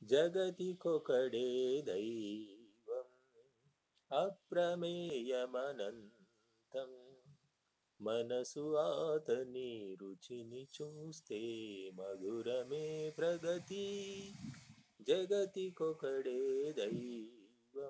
జగతికొకడే దైవం అప్రమేయమనంతం మనసు ఆతని రుచిని చూస్తే మధురమే ప్రగతి జగతికొకడే దైవం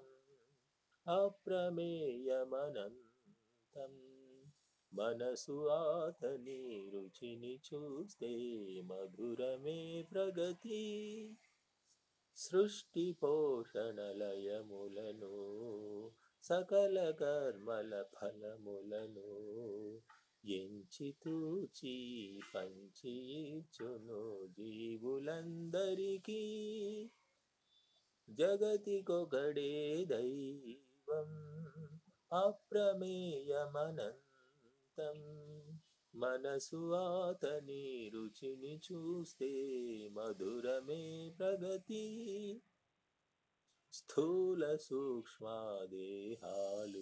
అప్రమేయమనంతం మనసు ఆతని రుచిని చూస్తే మధురమే ప్రగతి సృష్టి పోషణలయములను సకల కర్మల ఫలములను ఎంచి తూచి పంచి ఇచ్చును జీవులందరికీ జగతికొకడే దైవం అప్రమేయమనంతం మనసు ఆతని రుచిని చూస్తే మధురమే ప్రగతి స్థూల సూక్ష్మదేహాలు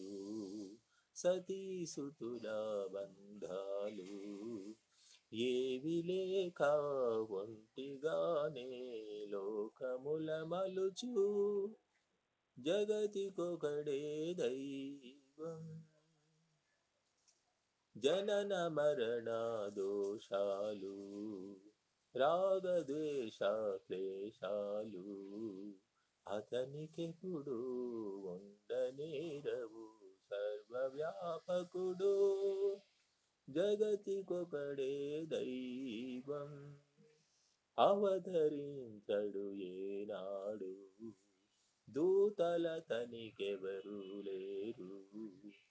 సతీసుతుల బంధాలు ఏవి లేక ఒంటిగానే లోకముల మలుచు జగతికొకడే దైవం జనన మరణ దోషాలు రాగద్వేష క్లేశాలు అతనికెప్పుడు ఉండనేరవు సర్వవ్యాపకుడు జగతికొకడే దైవం అవతరించడు ఏనాడు దూతల తనికెవరు లేరు